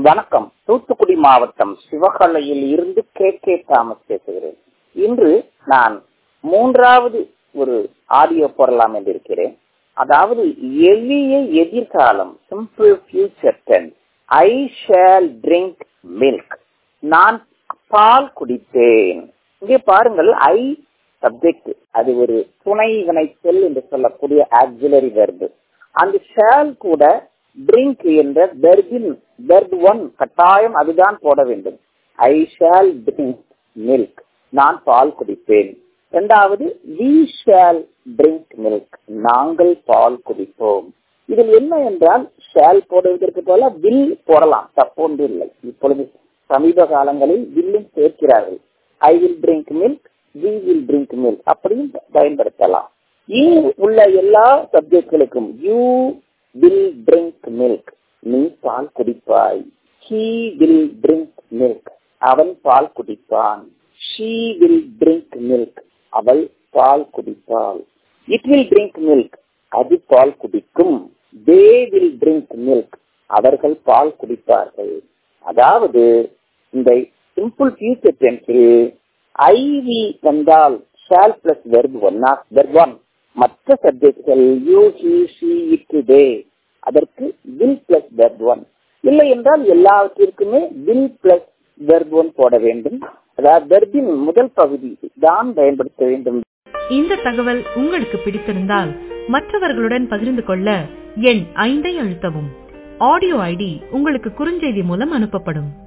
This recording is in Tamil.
வணக்கம் தூத்துக்குடி மாவட்டம் சிவகலையில் இருந்து கே கே தாமஸ் பேசுகிறேன் இன்று நான் மூன்றாவது ஒரு ஆடியோ போடலாம் என்று இருக்கிறேன் அதாவது எளிய எதிர்காலம் simple future tense I shall drink milk நான் பால் குடிப்பேன் இங்கே பாருங்கள் ஐ சப்ஜெக்ட் அது ஒரு துணை வினைச்சொல் என்று சொல்லக்கூடிய ஆக்சிலரி வெர்பு அந்த ஷேல் கூட ட்ரிங்க் என்ற வெர்பின் வெர்ப் ஒன் கட்டாயம் அதுதான் போட வேண்டும் ஐ ஷால் ட்ரிங்க் மில்க் நான் பால் குடிப்பேன் இரண்டாவது வி ஷால் ட்ரிங்க் மில்க் நாங்கள் பால் குடிப்போம் இதில் என்ன என்றால் ஷால் போடுவதற்கு போல வில் போடலாம் தப்பொன்று இல்லை இப்பொழுது சமீப காலங்களில் வில்லும் சேர்க்கிறார்கள் I will drink milk we will drink milk அப்படியும் பயன்படுத்தலாம் இங்கு உள்ள எல்லா சப்ஜெக்ட்களுக்கும் யூ வில் ட்ரிங்க் மில்க் நீ பால் குடிப்பாய் ஹீ வில் ட்ரிங்க் மில்க் அவன் பால் குடிப்பான் ஷீ வில் ட்ரிங்க் மில்க் அவள் பால் குடிப்பாள் இட் வில் ட்ரிங்க் மில்க் அது பால் குடிக்கும் தே வில் ட்ரிங்க் மில்க் அவர்கள் பால் குடிப்பார்கள் அதாவது இந்த சிம்பிள் ஃபியூச்சர் டென்ஸில் ஐவி வந்தால் shall plus verb one verb one மற்ற சப்ஜெக்ட்கள் you he she it they அதற்கு வில் பிளஸ் வெர்ப் ஒன் இல்லை என்றால் எல்லாவற்றிற்குமே வில் பிளஸ் வெர்ப் ஒன் போட வேண்டும் அதாவது வெர்பின் முதல் பகுதி தான் பயன்படுத்த வேண்டும் இந்த தகவல் உங்களுக்கு பிடித்திருந்தால் மற்றவர்களுடன் பகிர்ந்து கொள்ள எண் ஐந்தை அழுத்தவும் ஆடியோ ஐடி உங்களுக்கு குறுஞ்செய்தி மூலம் அனுப்பப்படும்